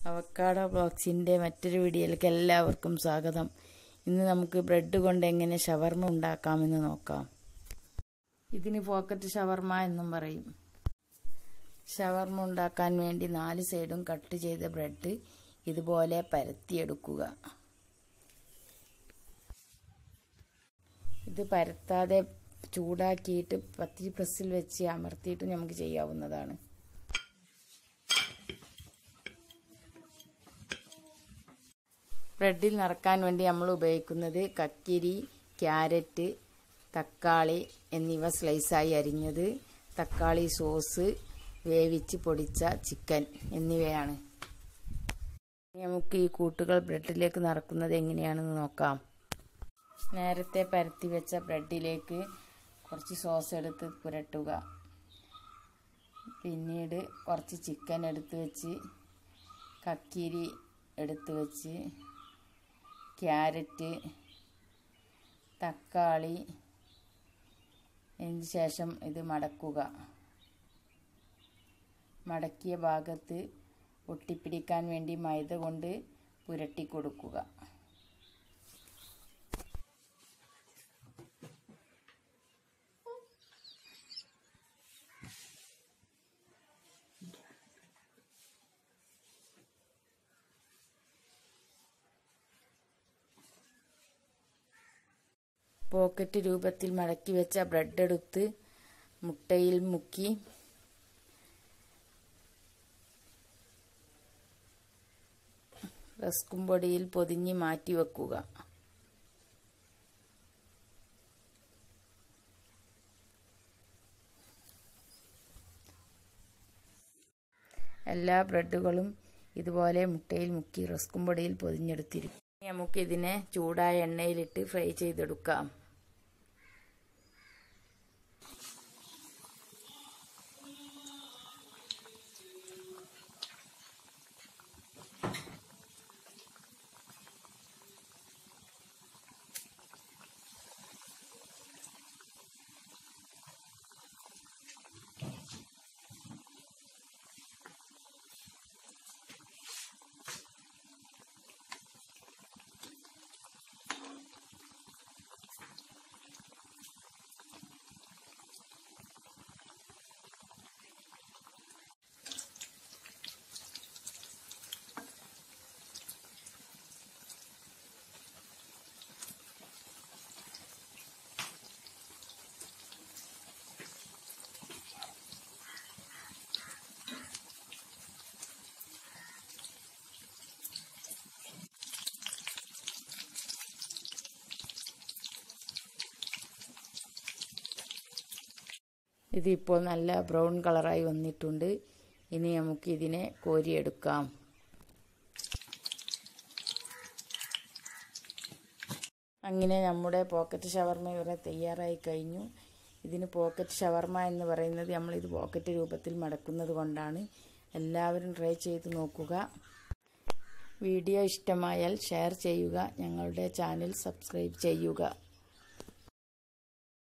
avocado ബ്ലോഗ്സിൻ്റെ മറ്റൊരു വീഡിയോയിലേക്ക് എല്ലാവർക്കും സ്വാഗതം ഇന്ന് നമുക്ക് ബ്രെഡ് കൊണ്ട് എങ്ങനെ ഷവർമ ഉണ്ടാക്കാമെന്ന് നോക്കാം ഇതിന് പോക്കറ്റ് ഷവർമ എന്നും പറയും ഷവർമ ഉണ്ടാക്കാൻ വേണ്ടി നാല് സൈഡും കട്ട് ചെയ്ത ബ്രെഡ് ഇതുപോലെ പരത്തിയെടുക്കുക ഇത് പരത്താതെ ചൂടാക്കിയിട്ട് പത്തിരി പ്രസ്സിൽ വെച്ച് അമർത്തിയിട്ട് നമുക്ക് ചെയ്യാവുന്നതാണ് ബ്രെഡിൽ നിറക്കാൻ വേണ്ടി നമ്മൾ ഉപയോഗിക്കുന്നത് കക്കിരി ക്യാരറ്റ് തക്കാളി എന്നിവ സ്ലൈസായി അരിഞ്ഞത് തക്കാളി സോസ് വേവിച്ച് പൊടിച്ച ചിക്കൻ എന്നിവയാണ് നമുക്ക് ഈ കൂട്ടുകൾ ബ്രെഡിലേക്ക് നിറക്കുന്നത് എങ്ങനെയാണെന്ന് നോക്കാം നേരത്തെ പരത്തി വെച്ച ബ്രെഡിലേക്ക് കുറച്ച് സോസ് എടുത്ത് പുരട്ടുക പിന്നീട് കുറച്ച് ചിക്കൻ എടുത്ത് വെച്ച് കക്കിരി എടുത്ത് വെച്ച് ക്യാരറ്റ് തക്കാളി അതിന് ശേഷം ഇത് മടക്കുക മടക്കിയ ഭാഗത്ത് ഒട്ടിപ്പിടിക്കാൻ വേണ്ടി മൈദ കൊണ്ട് പുരട്ടി കൊടുക്കുക പോക്കറ്റ് രൂപത്തിൽ മടക്കി വെച്ച ബ്രെഡ് എടുത്ത് മുട്ടയിൽ മുക്കി റസ്കും പൊടിയിൽ പൊതിഞ്ഞ് മാറ്റി വെക്കുക എല്ലാ ബ്രെഡുകളും ഇതുപോലെ മുട്ടയിൽ മുക്കി റസ്കും പൊടിയിൽ പൊതിഞ്ഞെടുത്തിരിക്കും നമുക്ക് ഇതിനെ ചൂടായ എണ്ണയിലിട്ട് ഫ്രൈ ചെയ്തെടുക്കാം ഇതിപ്പോൾ നല്ല ബ്രൗൺ കളറായി വന്നിട്ടുണ്ട് ഇനി നമുക്ക് ഇതിനെ കോരിയെടുക്കാം അങ്ങനെ നമ്മുടെ പോക്കറ്റ് ഷവർമ ഇവിടെ തയ്യാറായി കഴിഞ്ഞു ഇതിന് പോക്കറ്റ് ഷവർമ എന്ന് പറയുന്നത് നമ്മളിത് പോക്കറ്റ് രൂപത്തിൽ മടക്കുന്നത് കൊണ്ടാണ് എല്ലാവരും ട്രൈ ചെയ്ത് നോക്കുക വീഡിയോ ഇഷ്ടമായാൽ ഷെയർ ചെയ്യുക ഞങ്ങളുടെ ചാനൽ സബ്സ്ക്രൈബ് ചെയ്യുക